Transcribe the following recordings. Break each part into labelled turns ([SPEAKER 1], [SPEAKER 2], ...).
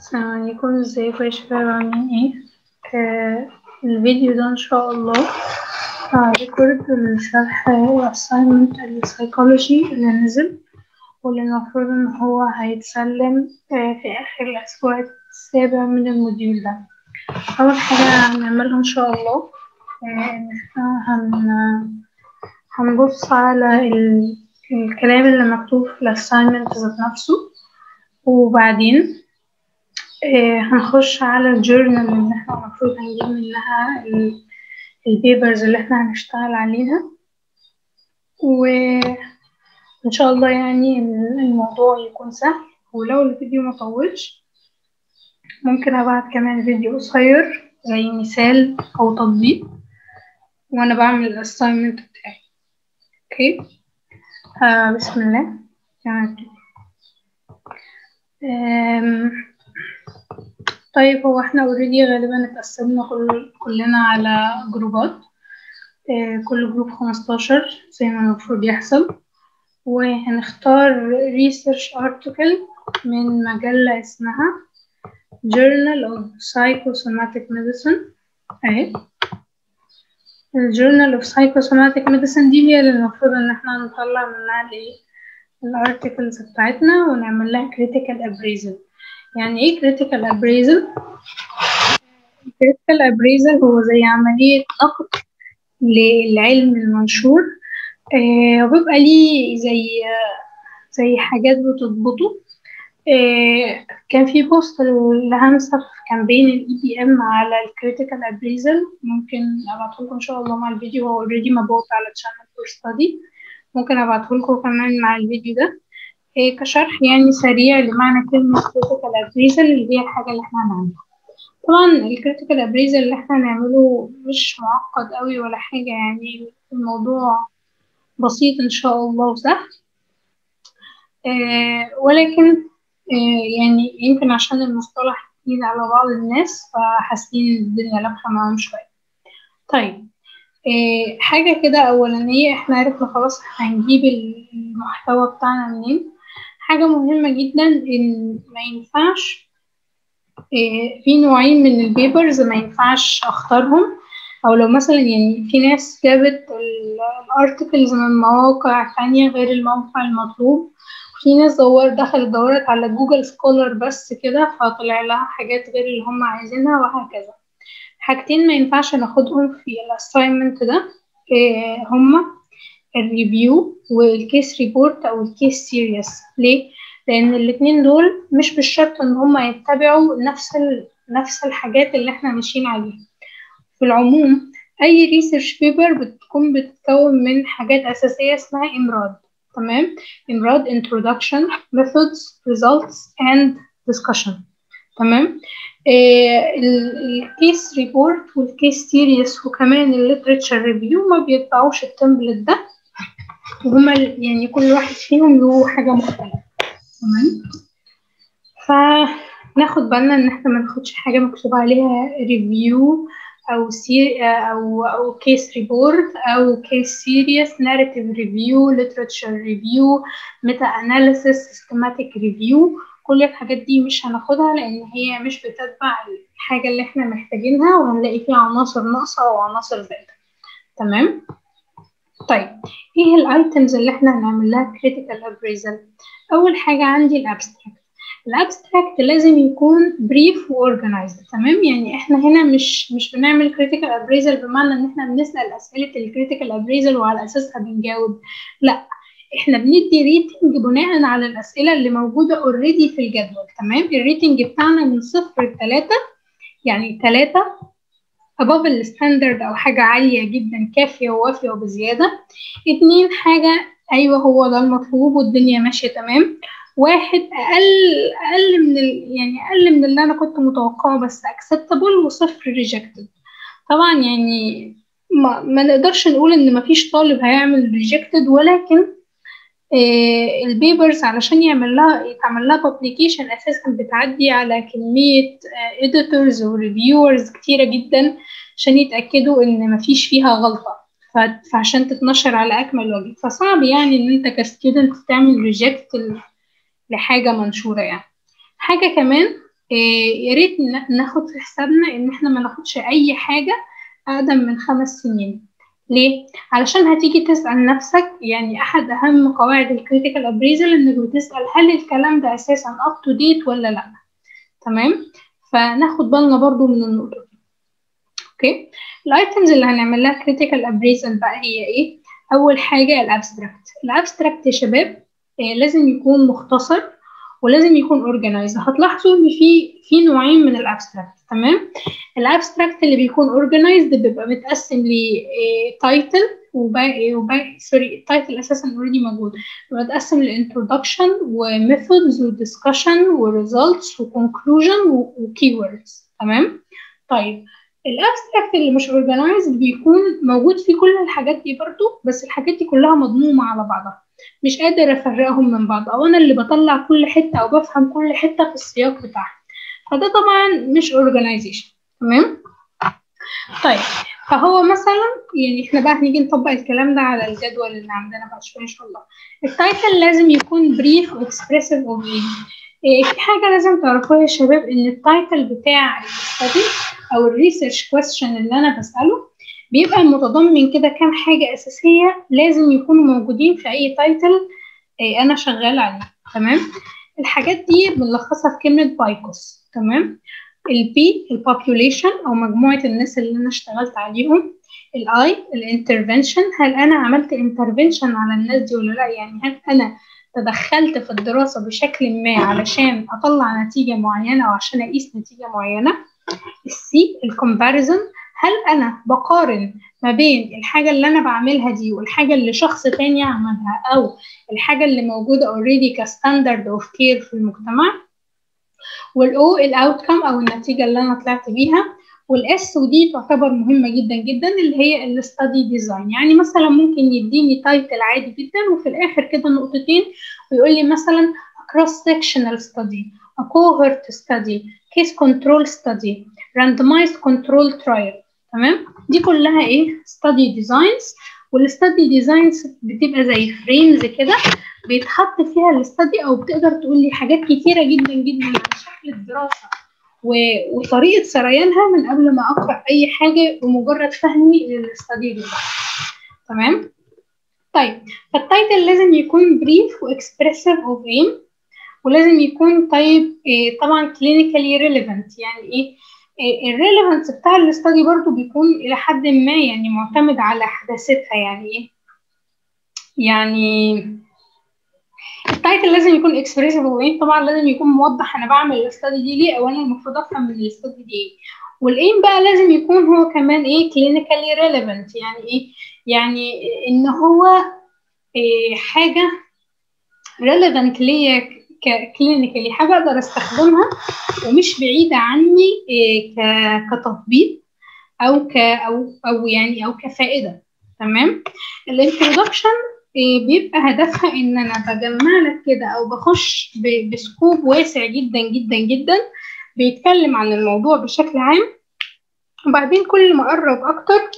[SPEAKER 1] السلام عليكم ازيكم يا شباب عاملين ايه آه الفيديو ده ان شاء الله هريكورد الشرح assignment السايكولوجي اللي نزل واللي المفروض ان هو هيتسلم آه في اخر الاسبوع السابع من الموديول ده اول حاجة هنعملها ان شاء الله آه ان احنا هن هنبص على ال... الكلام اللي مكتوب في الاساينمنت ذات نفسه وبعدين آه هنخش على الجورنال اللي احنا المفروض هنجيب منها البيبرز اللي احنا هنشتغل عليها وان شاء الله يعني الموضوع يكون سهل ولو الفيديو مطولش ممكن ابعت كمان فيديو قصير زي مثال او تطبيق وانا بعمل الاساينمنت بتاعي اوكي آه بسم الله يعني طيب هو احنا اوريدي غالبا اتقسمنا كل كلنا على جروبات اه كل جروب خمستاشر زي ما المفروض يحصل وهنختار research article من مجلة اسمها Journal of Psychosomatic Medicine اهي الجورنال of Psychosomatic Medicine دي هي اللي المفروض ان احنا نطلع منها الايه الارتكلز بتاعتنا ونعمل لها critical appraisal يعني ايه critical appraisal critical appraisal هو زي عملية نقد للعلم المنشور آه وبيبقى ليه زي زي حاجات بتضبطه آه كان في بوست لهمسة في كامبين الاي بي ام على الكريتيكال ابريزل ممكن ابعته لكم ان شاء الله مع الفيديو هو اوريدي مبعوث على تشانل فور ستادي ممكن ابعته لكم كمان مع الفيديو ده إيه كشرح يعني سريع لمعنى كلمة critical appraisal اللي هي الحاجة اللي احنا هنعملها طبعا الكريتيكال appraisal اللي احنا هنعمله مش معقد قوي ولا حاجة يعني الموضوع بسيط ان شاء الله وسهل إيه ولكن إيه يعني يمكن عشان المصطلح جديد على بعض الناس فحاسين الدنيا لابخة معاهم شوية طيب إيه حاجة كده أولانية احنا عرفنا خلاص هنجيب المحتوى بتاعنا منين حاجة مهمة جدا إن ما ينفعش إيه في نوعين من البيبرز ما ينفعش أختارهم أو لو مثلا يعني في ناس جابت الارتكلز من مواقع تانية غير الموقع المطلوب وفي ناس دور دخلت دورت على جوجل سكولر بس كده فطلع لها حاجات غير اللي هم عايزينها وهكذا حاجتين ما ينفعش ناخدهم في الاساينمنت ده إيه هما الريفيو والكيس ريبورت او الكيس سيريس ليه لان الاتنين دول مش بالشرط ان هما يتبعوا نفس ال... نفس الحاجات اللي احنا ماشيين عليها في العموم اي ريسيرش بيبر بتكون بتتكون من حاجات اساسيه اسمها امراد تمام امراد introduction methods results and discussion تمام الكيس ريبورت والكيس سيريس وكمان الليتريتشر ريفيو ما بيتبعوش التمبلت ده وهما يعني كل واحد فيهم له حاجة مختلفة تمام فناخد بالنا ان احنا ما ناخدش حاجة مكتوب عليها ريفيو او سير او او كيس ريبورت او كيس سيريس ناريتيف ريفيو ليتريتشر ريفيو ميتا اناليسيس سيستماتيك ريفيو كل الحاجات دي مش هناخدها لان هي مش بتتبع الحاجة اللي احنا محتاجينها وهنلاقي فيها عناصر ناقصة او عناصر زايدة تمام طيب ايه الايتمز اللي احنا هنعمل لها critical appraisal اول حاجة عندي الابستراكت الابستراكت لازم يكون بريف واورجنايزد تمام يعني احنا هنا مش مش بنعمل critical appraisal بمعنى ان احنا بنسال اسئله الكريتيكال appraisal وعلى اساسها بنجاوب لا احنا بندي ريتنج بناء على الاسئله اللي موجوده اوريدي في الجدول تمام الريتنج بتاعنا من صفر لتلاتة يعني تلاتة above الستاندرد او حاجه عاليه جدا كافيه ووافيه وبزياده اتنين حاجه ايوه هو ده المطلوب والدنيا ماشيه تمام واحد اقل اقل من ال... يعني اقل من اللي انا كنت متوقعه بس acceptable وصفر rejected طبعا يعني ما, ما نقدرش نقول ان مفيش طالب هيعمل rejected ولكن آه البيبرز علشان يعمل لها يتعمل لها publication اساسا بتعدي على كمية آه editors وريفيورز كتيرة جدا عشان يتأكدوا ان مفيش فيها غلطة فعشان تتنشر على اكمل وجه فصعب يعني ان انت كستودنت تعمل ريجكت لحاجة منشورة يعني حاجة كمان يا ريت ناخد في حسابنا ان احنا ما ناخدش اي حاجه اقدم من خمس سنين ليه علشان هتيجي تسال نفسك يعني احد اهم قواعد الكريتيكال ابريزل انك بتسال هل الكلام ده اساسا اب تو ديت ولا لا تمام فناخد بالنا برضو من النقطه دي اوكي الايتمز اللي هنعمل لها كريتيكال ابريزل بقى هي ايه اول حاجه الابستراكت الابستراكت يا شباب لازم يكون مختصر ولازم يكون اورجنايز هتلاحظوا ان في في نوعين من الابستراكت تمام الابستراكت اللي بيكون اورجنايزد بيبقى متقسم لتايتل وباقي وباقي سوري التايتل اساسا اوريدي موجود بيبقى متقسم لانترودكشن وميثودز ودiscussion وريزلتس وكونكلوجن وكيوردز تمام طيب الابستراكت اللي مش اورجنايزد بيكون موجود فيه كل الحاجات دي برضو بس الحاجات دي كلها مضمومه على بعضها مش قادر افرقهم من بعض او انا اللي بطلع كل حته او بفهم كل حته في السياق بتاعها فده طبعا مش اورجنايزيشن تمام طيب فهو مثلا يعني احنا بقى هنيجي نطبق الكلام ده على الجدول اللي عندنا بقى شويه ان شاء الله التايتل لازم يكون بريف واكسبريسيف اوف ايه في حاجه لازم تعرفوها يا شباب ان التايتل بتاع الاستدي او الريسيرش كويستشن اللي انا بساله بيبقى متضمن كده كام حاجة أساسية لازم يكونوا موجودين في أي تايتل أنا شغال عليه تمام الحاجات دي بنلخصها في كلمة بايكوس تمام البي البوبوليشن أو مجموعة الناس اللي أنا اشتغلت عليهم الاي الانترفنشن هل أنا عملت انترفنشن على الناس دي ولا لا يعني هل أنا تدخلت في الدراسة بشكل ما علشان أطلع نتيجة معينة أو عشان أقيس نتيجة معينة السي الكومباريزن هل انا بقارن ما بين الحاجه اللي انا بعملها دي والحاجه اللي شخص تاني عملها او الحاجه اللي موجوده اوريدي كستاندرد اوف كير في المجتمع والاو الاوتكم او النتيجه اللي انا طلعت بيها والاس ودي تعتبر مهمه جدا جدا اللي هي الاستادي ديزاين يعني مثلا ممكن يديني تايتل عادي جدا وفي الاخر كده نقطتين ويقول لي مثلا cross sectional study a cohort study case control study randomized control trial تمام دي كلها ايه study designs والستادي ديزاينز بتبقى زي فريمز كده بيتحط فيها الاستادي او بتقدر تقول لي حاجات كتيره جدا جدا عن شكل الدراسه و... وطريقه سريانها من قبل ما اقرا اي حاجه بمجرد فهمي للاستادي ديزاين تمام طيب فالتايتل لازم يكون بريف واكسبريسيف اوف ايم ولازم يكون طيب إيه طبعا كلينيكالي ريليفنت يعني ايه الريليفنس بتاع الاستادي برضو بيكون الى حد ما يعني معتمد على حداثتها يعني ايه يعني التايتل لازم يكون اكسبريسيف وايه طبعا لازم يكون موضح انا بعمل الاستادي دي ليه او انا المفروض افهم من الاستادي دي ايه والايم بقى لازم يكون هو كمان ايه كلينيكالي ريليفنت يعني ايه يعني ان هو إيه حاجه ريليفنت ليا ككلينيكالي حاجه اقدر استخدمها ومش بعيده عني إيه كتطبيق او ك او او يعني او كفائده تمام الانترودكشن إيه بيبقى هدفها ان انا بجمع لك كده او بخش بسكوب واسع جدا جدا جدا بيتكلم عن الموضوع بشكل عام وبعدين كل ما اقرب اكتر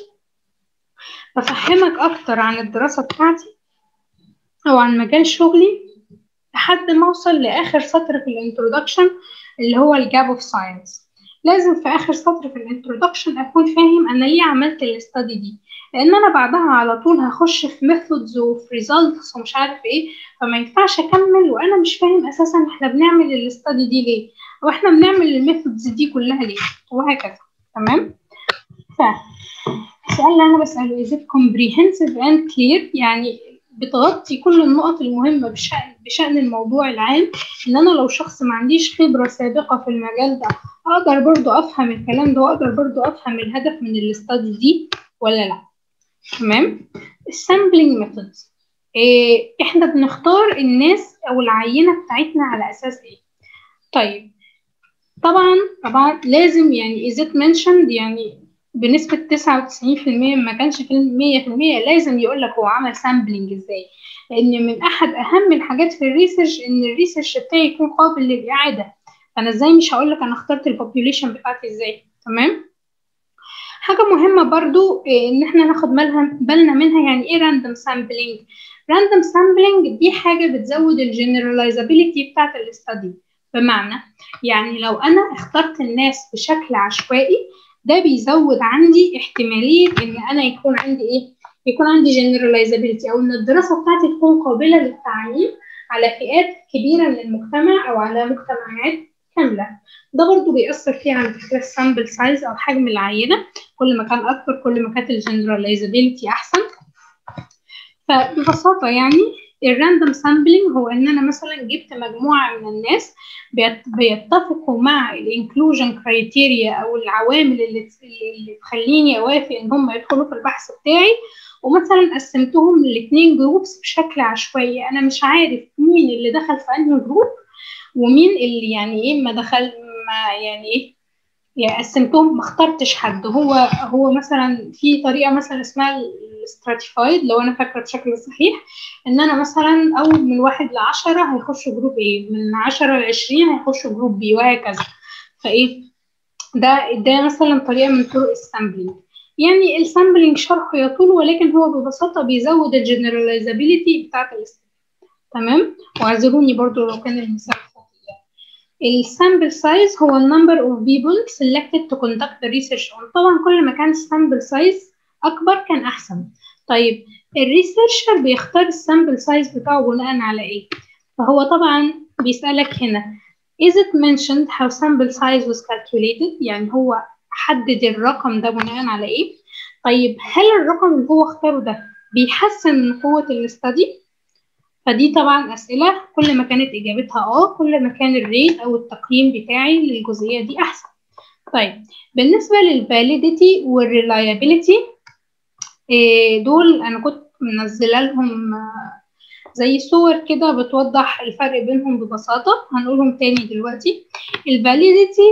[SPEAKER 1] بفهمك اكتر عن الدراسه بتاعتي او عن مجال شغلي لحد ما اوصل لاخر سطر في الانترودكشن اللي هو الجاب اوف ساينس لازم في اخر سطر في الانترودكشن اكون فاهم انا ليه عملت الاستادي دي لان انا بعدها على طول هخش في ميثودز وفي ريزلتس ومش عارف ايه فما ينفعش اكمل وانا مش فاهم اساسا احنا بنعمل الاستادي دي ليه او احنا بنعمل الميثودز دي كلها ليه وهكذا تمام ف السؤال اللي انا بساله is it comprehensive and clear يعني بتغطي كل النقط المهمة بشأن بشأن الموضوع العام إن أنا لو شخص ما عنديش خبرة سابقة في المجال ده أقدر برضو أفهم الكلام ده وأقدر برضو أفهم الهدف من الاستادي دي ولا لأ تمام السامبلينج ميثودز إيه إحنا بنختار الناس أو العينة بتاعتنا على أساس إيه طيب طبعا طبعا لازم يعني is it mentioned يعني بنسبة تسعة وتسعين في المية ما كانش في المية في المية لازم يقول لك هو عمل سامبلينج ازاي لأن من أحد أهم الحاجات في الريسيرش إن الريسيرش بتاعي يكون قابل للإعادة أنا ازاي مش هقول لك أنا اخترت البوبيوليشن بتاعتي ازاي تمام حاجة مهمة برضو إن احنا ناخد بالنا منها يعني ايه راندوم سامبلينج راندوم سامبلينج دي حاجة بتزود الجنراليزابيلتي بتاعت الاستادي بمعنى يعني لو انا اخترت الناس بشكل عشوائي ده بيزود عندي احتماليه ان انا يكون عندي ايه يكون عندي generalizability او ان الدراسه بتاعتي تكون قابله للتعميم على فئات كبيره من المجتمع او على مجتمعات كامله ده برضو بيأثر فيه على فكرة السامبل سايز أو حجم العينة كل ما كان أكبر كل ما كانت الجنراليزابيلتي أحسن فببساطة يعني الراندوم سامبلينج هو ان انا مثلا جبت مجموعه من الناس بيتفقوا مع الانكلوجن كرايتيريا او العوامل اللي اللي تخليني اوافق ان هم يدخلوا في البحث بتاعي ومثلا قسمتهم لاثنين جروبس بشكل عشوائي انا مش عارف مين اللي دخل في انهي جروب ومين اللي يعني ايه ما دخل ما يعني ايه يعني قسمتهم ما اخترتش حد هو هو مثلا في طريقه مثلا اسمها الستراتيفايد لو انا فاكره بشكل صحيح ان انا مثلا اول من واحد لعشرة هيخشوا جروب ايه من عشرة لعشرين هيخشوا جروب بي وهكذا فايه ده ده مثلا طريقه من طرق السامبلينج يعني السامبلينج شرحه يطول ولكن هو ببساطه بيزود الجنراليزابيلتي بتاعت الاستخدام تمام واعذروني برضو لو كان المثال السامبل سايز هو النمبر اوف بيبل selected to conduct the research on طبعا كل ما كان السامبل سايز اكبر كان احسن طيب الريسيرشر بيختار السامبل سايز بتاعه بناء على ايه فهو طبعا بيسألك هنا is it mentioned how sample size was calculated يعني هو حدد الرقم ده بناء على ايه طيب هل الرقم اللي هو اختاره ده بيحسن من قوة الاستدي فدي طبعا أسئلة كل ما كانت إجابتها اه كل ما كان الريت أو التقييم بتاعي للجزئية دي أحسن طيب بالنسبة للفاليديتي والريلايابيليتي دول أنا كنت منزلة لهم زي صور كده بتوضح الفرق بينهم ببساطة هنقولهم تاني دلوقتي الفاليديتي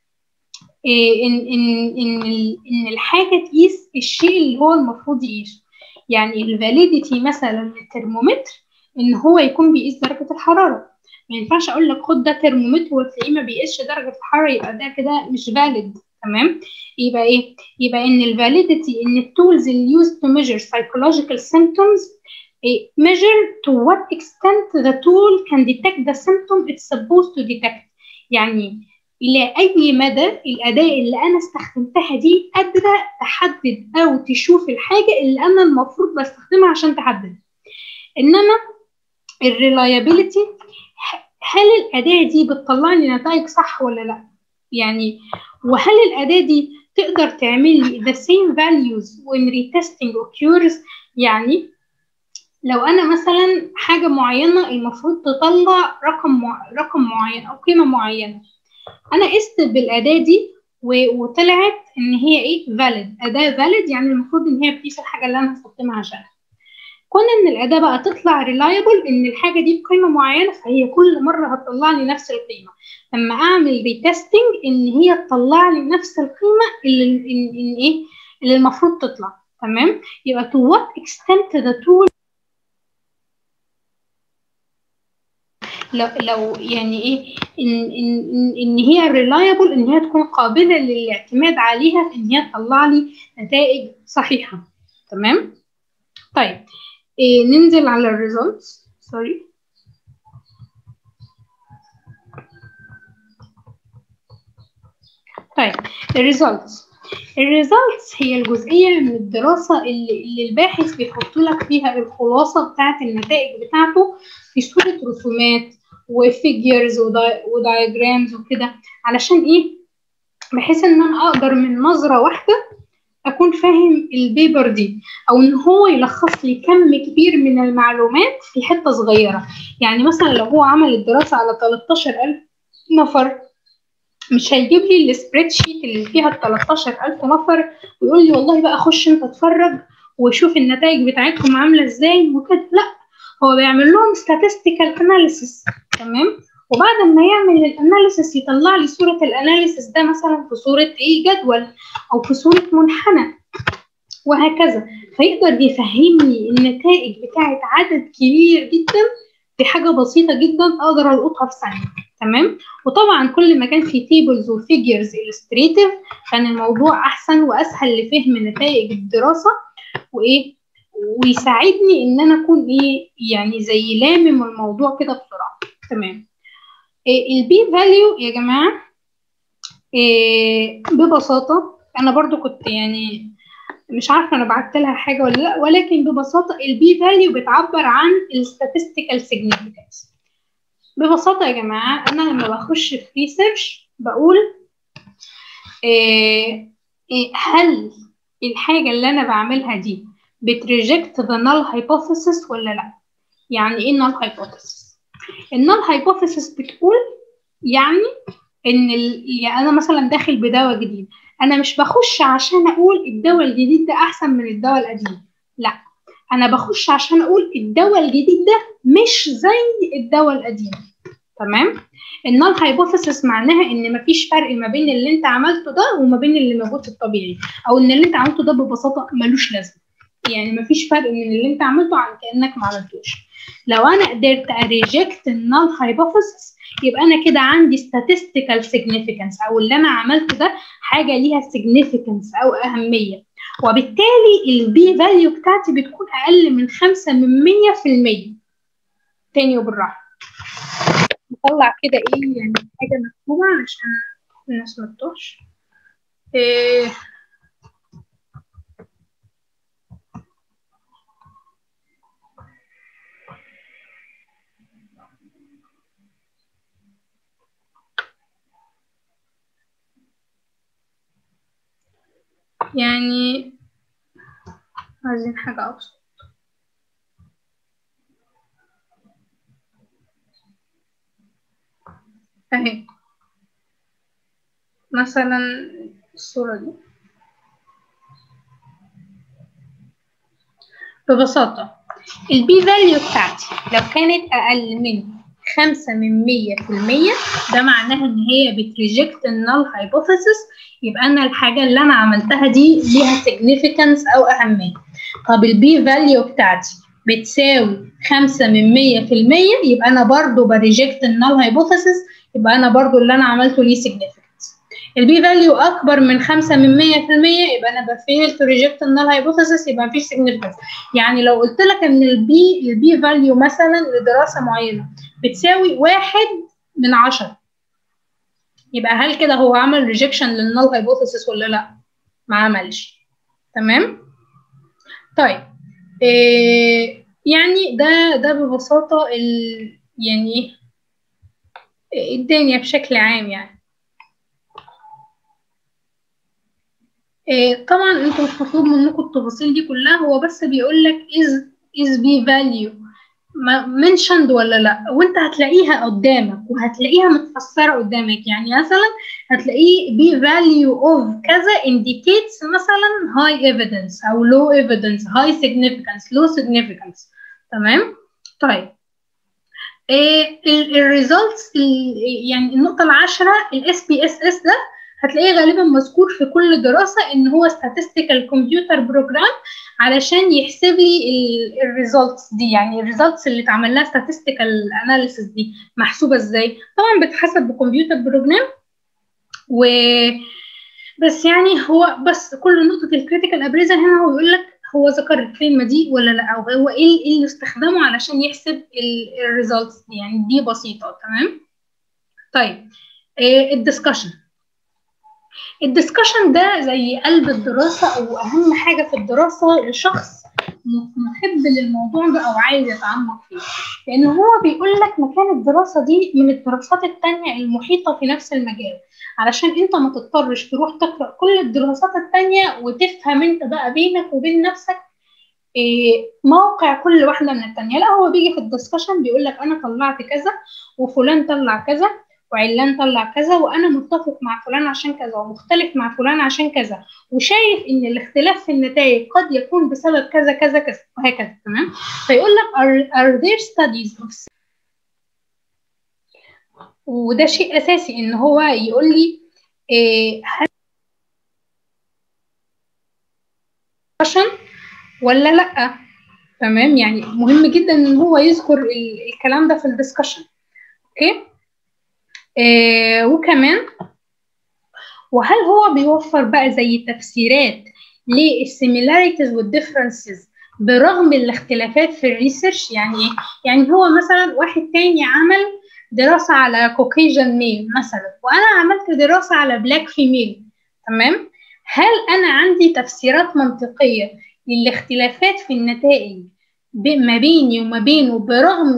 [SPEAKER 1] إن إن إن إن الحاجة تقيس الشيء اللي هو المفروض يقيسه يعني الفاليديتي مثلا الترمومتر ان هو يكون بيقيس درجه الحراره ما ينفعش اقول لك خد ده ترمومتر وتلاقيه ما بيقيسش درجه الحراره يبقى ده كده مش فاليد تمام يبقى ايه يبقى ان الفاليديتي ان التولز اللي used to measure psychological symptoms measure to what extent the tool can detect the symptom it's supposed to detect يعني إلى أي مدى الأداة اللي أنا استخدمتها دي قادرة تحدد أو تشوف الحاجة اللي أنا المفروض بستخدمها عشان تحدد إنما الريلايابيلتي هل الأداة دي بتطلع لي نتائج صح ولا لأ؟ يعني وهل الأداة دي تقدر تعمل لي the same values when retesting occurs يعني لو أنا مثلا حاجة معينة المفروض تطلع رقم مع... رقم معين أو قيمة معينة أنا قست بالأداة دي و... وطلعت إن هي إيه valid أداة valid يعني المفروض إن هي بتقيس الحاجة اللي أنا هستخدمها عشانها كون ان الاداه بقى تطلع ريلايبل ان الحاجه دي بقيمه معينه فهي كل مره هتطلع لي نفس القيمه لما اعمل ريتستنج ان هي تطلع لي نفس القيمه اللي إن, إن ايه اللي المفروض تطلع تمام يبقى to what extent the tool لو لو يعني ايه ان ان ان هي ريلايبل ان هي تكون قابله للاعتماد عليها ان هي تطلع لي نتائج صحيحه تمام طيب إيه ننزل على الريزلتس سوري طيب الريزلتس الريزلتس هي الجزئية من الدراسة اللي, اللي الباحث بيحط لك فيها الخلاصة بتاعة النتائج بتاعته في صورة رسومات وفيجرز ودايجرامز وكده علشان ايه بحيث ان انا اقدر من نظرة واحدة اكون فاهم البيبر دي او ان هو يلخص لي كم كبير من المعلومات في حته صغيره يعني مثلا لو هو عمل الدراسه على 13000 نفر مش هيجيب لي السبريد شيت اللي فيها ال 13000 نفر ويقول لي والله بقى خش انت اتفرج وشوف النتائج بتاعتهم عامله ازاي وكده لا هو بيعمل لهم statistical analysis تمام وبعد ما يعمل الاناليسيس يطلع لي صورة الاناليسيس ده مثلا في صورة ايه جدول او في صورة منحنى وهكذا فيقدر يفهمني النتائج بتاعت عدد كبير جدا في حاجة بسيطة جدا اقدر القطها في ثانية تمام وطبعا كل ما كان في تيبلز وفيجرز illustrative كان الموضوع احسن واسهل لفهم نتائج الدراسة وايه ويساعدني ان انا اكون ايه يعني زي لامم الموضوع كده بسرعة تمام البي فاليو يا جماعه إيه ببساطه انا برضو كنت يعني مش عارفه انا بعت لها حاجه ولا لا ولكن ببساطه البي فاليو بتعبر عن الستاتستيكال سيجنيفيكانس ببساطه يا جماعه انا لما بخش في ريسيرش بقول إيه إيه هل الحاجه اللي انا بعملها دي بتريجكت ذا null hypothesis ولا لا يعني ايه null hypothesis النال hypothesis بتقول يعني ان ال... يعني انا مثلا داخل بدواء جديد انا مش بخش عشان اقول الدواء الجديد ده احسن من الدواء القديم لا انا بخش عشان اقول الدواء الجديد ده مش زي الدواء القديم تمام النال هايبوثيسيس معناها ان مفيش فرق ما بين اللي انت عملته ده وما بين اللي موجود في الطبيعي او ان اللي انت عملته ده ببساطه ملوش لازمه يعني مفيش فرق من اللي انت عملته عن كانك ما عملتوش لو انا قدرت اريجكت النال هايبوثيسيس يبقى انا كده عندي statistical significance او اللي انا عملته ده حاجه ليها significance او اهميه وبالتالي البي فاليو بتاعتي بتكون اقل من 5 من 100% تاني وبالراحه نطلع كده ايه يعني حاجه مكتوبه عشان الناس ما تتوهش إيه يعني عايزين حاجة أبسط أهي مثلا الصورة دي ببساطة البي فاليو بتاعتي لو كانت أقل من خمسة من مية في المية ده معناها إن هي بتريجكت النال هايبوثيسيس يبقى أنا الحاجة اللي أنا عملتها دي ليها significance أو أهمية طب البي فاليو بتاعتي بتساوي خمسة من مية في المية يبقى أنا برضو بريجكت النال هايبوثيسيس يبقى أنا برضو اللي أنا عملته ليه significance البي فاليو أكبر من خمسة من مية في المية يبقى أنا بفيل تو ريجكت النال هايبوثيسيس يبقى مفيش significance يعني لو قلت لك إن البي البي فاليو مثلا لدراسة معينة بتساوي واحد من عشرة يبقى هل كده هو عمل ريجكشن للنال هايبوثيسيس ولا لا؟ ما عملش تمام؟ طيب إيه يعني ده ده ببساطة ال يعني الدنيا بشكل عام يعني إيه طبعا انتوا مش مطلوب منكم التفاصيل دي كلها هو بس بيقول لك is is b value منشند ولا لا وانت هتلاقيها قدامك وهتلاقيها متفسره قدامك يعني مثلا هتلاقيه بي فاليو اوف كذا indicates مثلا high evidence او low evidence high significance low significance تمام طيب الريزلتس يعني النقطه العاشره الاس بي اس اس ده هتلاقيه غالبا مذكور في كل دراسه ان هو statistical computer program علشان يحسب لي الريزلتس دي يعني الريزلتس اللي اتعمل لها statistical analysis دي محسوبه ازاي طبعا بتحسب بكمبيوتر بروجرام و بس يعني هو بس كل نقطه الكريتيكال ابريزل هنا هو يقول لك هو ذكر الكلمه دي ولا لا او هو ايه اللي استخدمه علشان يحسب الريزلتس دي يعني دي بسيطه تمام طيب الدسكشن الدسكشن ده زي قلب الدراسة أو أهم حاجة في الدراسة لشخص محب للموضوع ده أو عايز يتعمق فيه لأن هو بيقول لك مكان الدراسة دي من الدراسات التانية المحيطة في نفس المجال علشان انت ما تضطرش تروح تقرأ كل الدراسات التانية وتفهم انت بقى بينك وبين نفسك إيه موقع كل واحدة من التانية لا هو بيجي في الدسكشن بيقول لك أنا طلعت كذا وفلان طلع كذا وعلان طلع كذا وانا متفق مع فلان عشان كذا ومختلف مع فلان عشان كذا وشايف ان الاختلاف في النتائج قد يكون بسبب كذا كذا كذا وهكذا تمام فيقول لك are, are there studies of وده شيء اساسي ان هو يقول لي إيه هل ولا لا تمام يعني مهم جدا ان هو يذكر الكلام ده في الدسكشن اوكي آه وكمان وهل هو بيوفر بقى زي تفسيرات للسيميلاريتيز والديفرنسز برغم الاختلافات في الريسيرش يعني يعني هو مثلا واحد تاني عمل دراسة على كوكيجن ميل مثلا وأنا عملت دراسة على بلاك فيميل تمام هل أنا عندي تفسيرات منطقية للاختلافات في النتائج ما بيني وما بينه برغم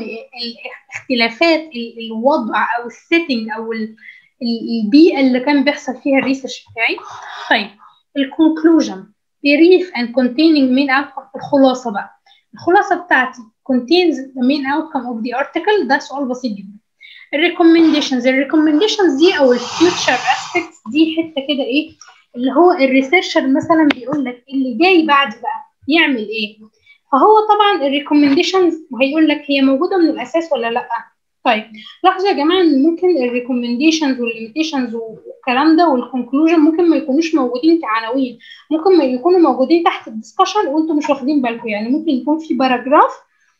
[SPEAKER 1] اختلافات الوضع أو السيتنج أو البيئة اللي كان بيحصل فيها الريسيرش بتاعي طيب الكونكلوجن brief and containing main outcome الخلاصة بقى الخلاصة بتاعتي contains the main outcome of the article ده سؤال بسيط جدا الريكومنديشنز الريكومنديشنز دي او الفيوتشر اسبيكتس دي حته كده ايه اللي هو الريسيرشر مثلا بيقول لك اللي جاي بعد بقى يعمل ايه فهو طبعا الريكومنديشنز هيقول لك هي موجوده من الاساس ولا لا طيب لاحظوا يا جماعه ان ممكن الريكومنديشنز والليميتيشنز والكلام ده والكونكلوجن ممكن ما يكونوش موجودين كعناوين ممكن ما يكونوا موجودين تحت الدسكشن وانتم مش واخدين بالكم يعني ممكن يكون في باراجراف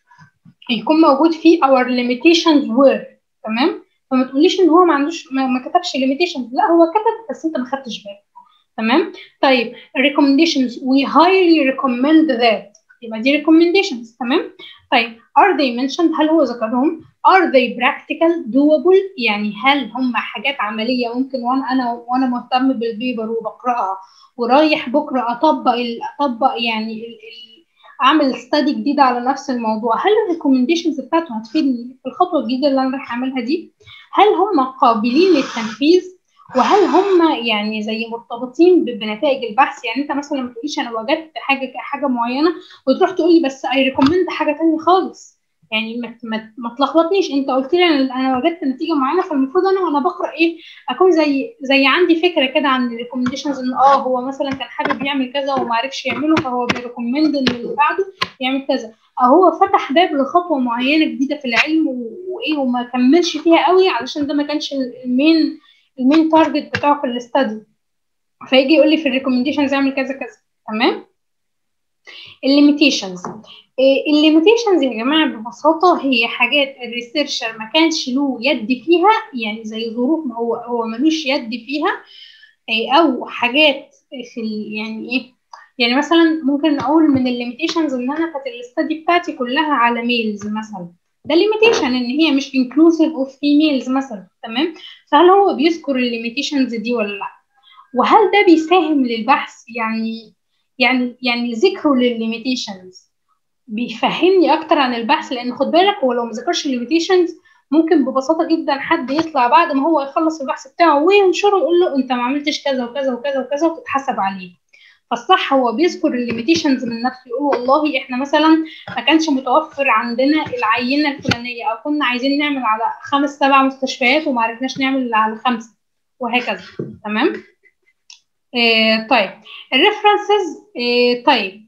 [SPEAKER 1] يكون موجود فيه our limitations were تمام فما تقوليش ان هو ما عندوش ما, ما كتبش limitations لا هو كتب بس انت ما خدتش بالك تمام طيب recommendations we highly recommend that يبقى دي recommendations تمام طيب are they mentioned هل هو ذكرهم are they practical doable يعني هل هم حاجات عمليه ممكن وانا انا وانا مهتم بالبيبر وبقراها ورايح بكره اطبق اطبق يعني ال ال اعمل ستادي جديده على نفس الموضوع هل الريكومنديشنز بتاعته هتفيدني في الخطوه الجديده اللي انا رايح اعملها دي هل هم قابلين للتنفيذ وهل هم يعني زي مرتبطين بنتائج البحث يعني انت مثلا ما تقوليش انا وجدت حاجه حاجه معينه وتروح تقول لي بس اي ريكومند حاجه تانية خالص يعني ما ما, ما تلخبطنيش انت قلت لي انا وجدت نتيجه معينه فالمفروض انا وانا بقرا ايه اكون زي زي عندي فكره كده عن الريكومنديشنز ان اه هو مثلا كان حابب يعمل كذا وما عرفش يعمله فهو بيريكومند ان اللي بعده يعمل كذا او هو فتح باب لخطوه معينه جديده في العلم وايه وما كملش فيها قوي علشان ده ما كانش المين المين تارجت بتاعه في الاستدي فيجي يقول لي في الريكومنديشنز اعمل كذا كذا تمام الليميتيشنز الليميتيشنز يا جماعه ببساطه هي حاجات الريسيرشر ما كانش له يد فيها يعني زي ظروف ما هو هو ملوش يد فيها او حاجات في يعني ايه يعني مثلا ممكن نقول من الليميتيشنز ان انا كانت الاستدي بتاعتي كلها على ميلز مثلا ده ليميتيشن ان هي مش انكلوسيف اوف فيميلز مثلا تمام فهل هو بيذكر الليميتيشنز دي ولا لا وهل ده بيساهم للبحث يعني يعني يعني ذكره للليميتيشنز بيفهمني اكتر عن البحث لان خد بالك هو لو ما ذكرش الليميتيشنز ممكن ببساطه جدا حد يطلع بعد ما هو يخلص البحث بتاعه وينشره يقول له انت ما عملتش كذا وكذا وكذا وكذا وتتحاسب عليه فالصح هو بيذكر الليميتيشنز من نفسه يقول والله احنا مثلا ما كانش متوفر عندنا العينه الفلانيه او كنا عايزين نعمل على خمس سبع مستشفيات وما عرفناش نعمل على خمسه وهكذا تمام آه طيب الريفرنسز آه طيب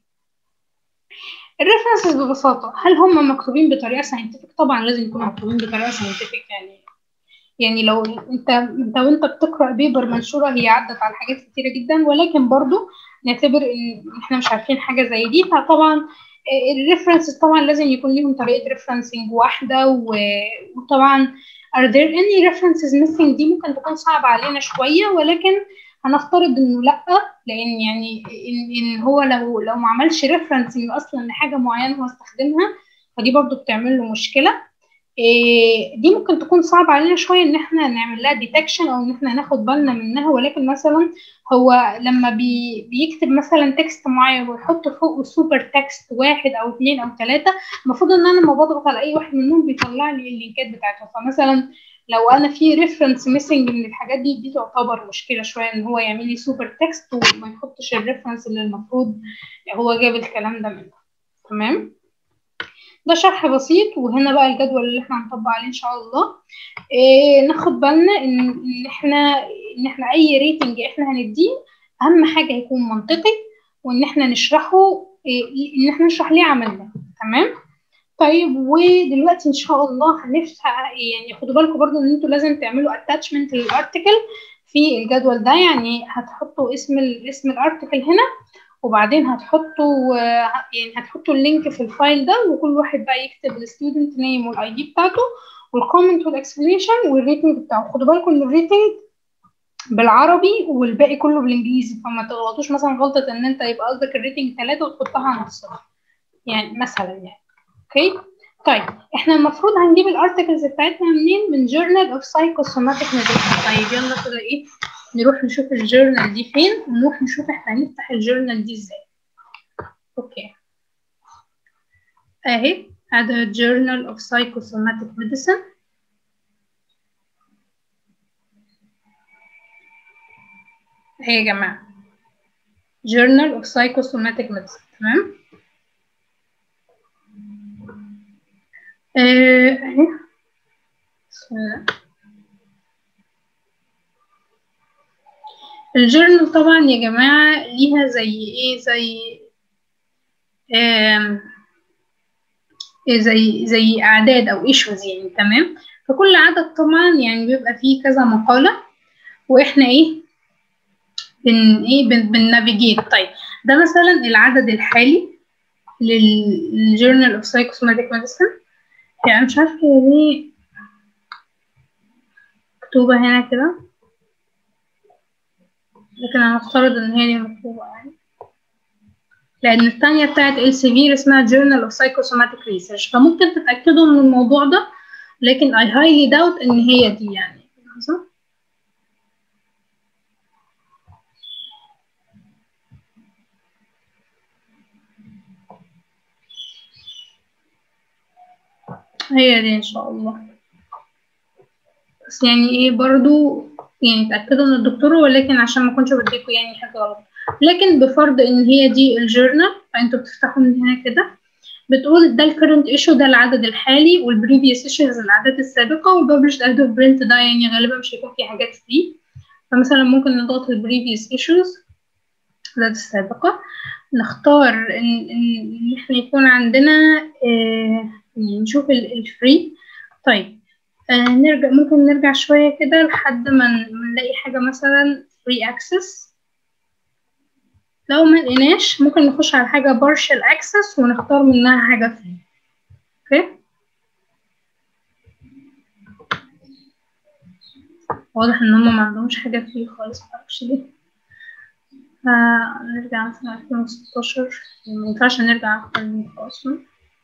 [SPEAKER 1] الريفرنسز ببساطه هل هم مكتوبين بطريقه ساينتفك طبعا لازم يكونوا مكتوبين بطريقه ساينتفك يعني يعني لو انت انت وانت بتقرا بيبر منشوره هي عدت على حاجات كتيره جدا ولكن برضو نعتبر ان احنا مش عارفين حاجه زي دي فطبعا الريفرنسز طبعا لازم يكون ليهم طريقه ريفرنسنج واحده وطبعا are there any references missing دي ممكن تكون صعبة علينا شوية ولكن هنفترض انه لا لان يعني ان, إن هو لو لو ما عملش ريفرنسنج اصلا لحاجه معينه هو استخدمها فدي برضو بتعمل له مشكله إيه دي ممكن تكون صعبة علينا شوية إن إحنا نعمل لها ديتكشن أو إن إحنا ناخد بالنا منها ولكن مثلا هو لما بي بيكتب مثلا تكست معين ويحط فوقه سوبر تكست واحد أو اتنين أو تلاتة المفروض إن أنا لما بضغط على أي واحد منهم بيطلع لي اللينكات بتاعته فمثلا لو أنا في ريفرنس ميسنج من الحاجات دي دي تعتبر مشكلة شوية إن هو يعمل لي سوبر تكست وما يحطش الريفرنس اللي المفروض هو جاب الكلام ده منه تمام؟ ده شرح بسيط وهنا بقى الجدول اللي احنا هنطبق عليه ان شاء الله إيه ناخد بالنا ان ان احنا ان احنا اي ريتنج احنا هنديه اهم حاجه يكون منطقي وان احنا نشرحه إيه ان احنا نشرح ليه عملنا تمام طيب ودلوقتي ان شاء الله هنفتح يعني خدوا بالكم برضو ان انتوا لازم تعملوا اتاتشمنت للارتكل في الجدول ده يعني هتحطوا اسم اسم الارتكل هنا وبعدين هتحطوا يعني هتحطوا اللينك في الفايل ده وكل واحد بقى يكتب الستودنت نيم والاي دي بتاعته والكومنت والاكسبليشن والريتنج بتاعه خدوا بالكم ان الريتنج بالعربي والباقي كله بالانجليزي فما تغلطوش مثلا غلطه ان انت يبقى قصدك الريتنج ثلاثة وتحطها على الصفر يعني مثلا يعني اوكي طيب احنا المفروض هنجيب الارتكلز بتاعتنا منين من جورنال اوف سايكوسوماتيك ميديسن طيب يلا كده ايه نروح نشوف الجورنال دي فين ونروح نشوف احنا هنفتح الجورنال دي ازاي اوكي اهي هذا جورنال اوف سايكوسوماتيك ميديسن اهي يا جماعه جورنال اوف سايكوسوماتيك ميديسن تمام اهي بسم الله الجورنال طبعا يا جماعة ليها زي ايه زي آم، إيه زي زي أعداد أو ايشوز يعني تمام فكل عدد طبعا يعني بيبقى فيه كذا مقالة وإحنا ايه بن ايه بن بننافيجيت طيب ده مثلا العدد الحالي للجورنال اوف سايكوسوماتيك ميديسن يعني مش عارفة هي ليه مكتوبة هنا كده لكن أنا أفترض إن هي دي مكتوبة يعني لأن التانية بتاعت Elsevier اسمها Journal of Psychosomatic Research فممكن تتأكدوا من الموضوع ده لكن I highly doubt إن هي دي يعني لحظة. هي دي إن شاء الله بس يعني إيه برضو يعني تأكدوا من الدكتور ولكن عشان ما كنتش بديكوا يعني حاجة غلط لكن بفرض إن هي دي الجورنال فأنتوا بتفتحوا من هنا كده بتقول ده الكرنت ايشو ده العدد الحالي والبريفيوس ايشوز الأعداد السابقة والببلشد اوت اوف برنت ده يعني غالبا مش هيكون فيه حاجات فيه فمثلا ممكن نضغط البريفيوس ايشوز الأعداد السابقة نختار إن إن إن إحنا يكون عندنا آه يعني نشوف الفري طيب آه نرجع ممكن نرجع شوية كده لحد ما ما نلاقي حاجة مثلا free access لو ما لقيناش ممكن نخش على حاجة partial access ونختار منها حاجة free اوكي واضح ان هما ما عندهمش حاجة free خالص معرفش ليه آه نرجع مثلا 2016 ما ينفعش نرجع أكتر من كده أصلا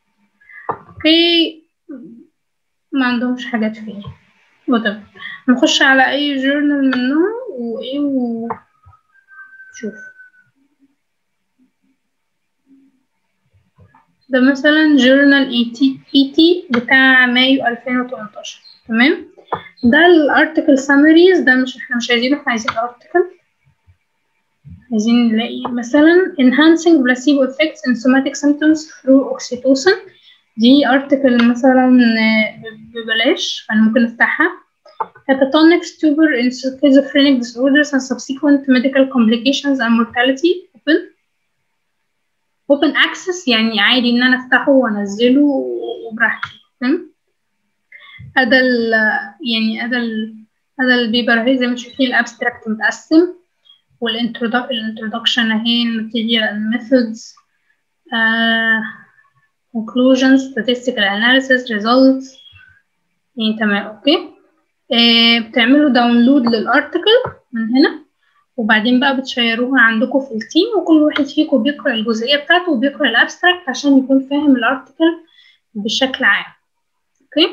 [SPEAKER 1] اوكي ما عندهمش حاجات فيه وطب نخش على اي جورنال منهم وايه و شوف ده مثلا جورنال اي تي اي تي بتاع مايو 2018 تمام ده الارتكل سامريز ده مش احنا مش عايزينه احنا عايزين ارتكل عايزين نلاقي مثلا enhancing placebo effects in somatic symptoms through oxytocin دي ارتكل مثلا ببلاش فانا ممكن افتحها catatonic stupor in schizophrenic disorders and subsequent medical complications and mortality open open access يعني عادي ان انا افتحه وانزله وبراحتي تمام هذا ال يعني هذا ال هذا البيبر اهي زي ما شايفين الابستراكت متقسم والانترودكشن اهي الماتيريال and methods uh, conclusions statistical analysis results يعني تمام اوكي آه بتعملوا داونلود للارتكل من هنا وبعدين بقى بتشيروها عندكم في التيم وكل واحد فيكم بيقرا الجزئيه بتاعته وبيقرا الابستراكت عشان يكون فاهم الارتكل بشكل عام اوكي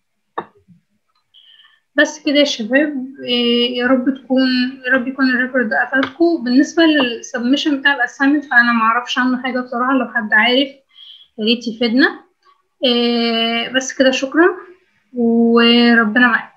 [SPEAKER 1] بس كده يا شباب إيه يا رب تكون يا رب يكون الريكورد ده افادكم بالنسبه للسبمشن بتاع الاساينمنت فانا ما اعرفش عنه حاجه بصراحه لو حد عارف يا ريت يفيدنا إيه بس كده شكرا وربنا معاك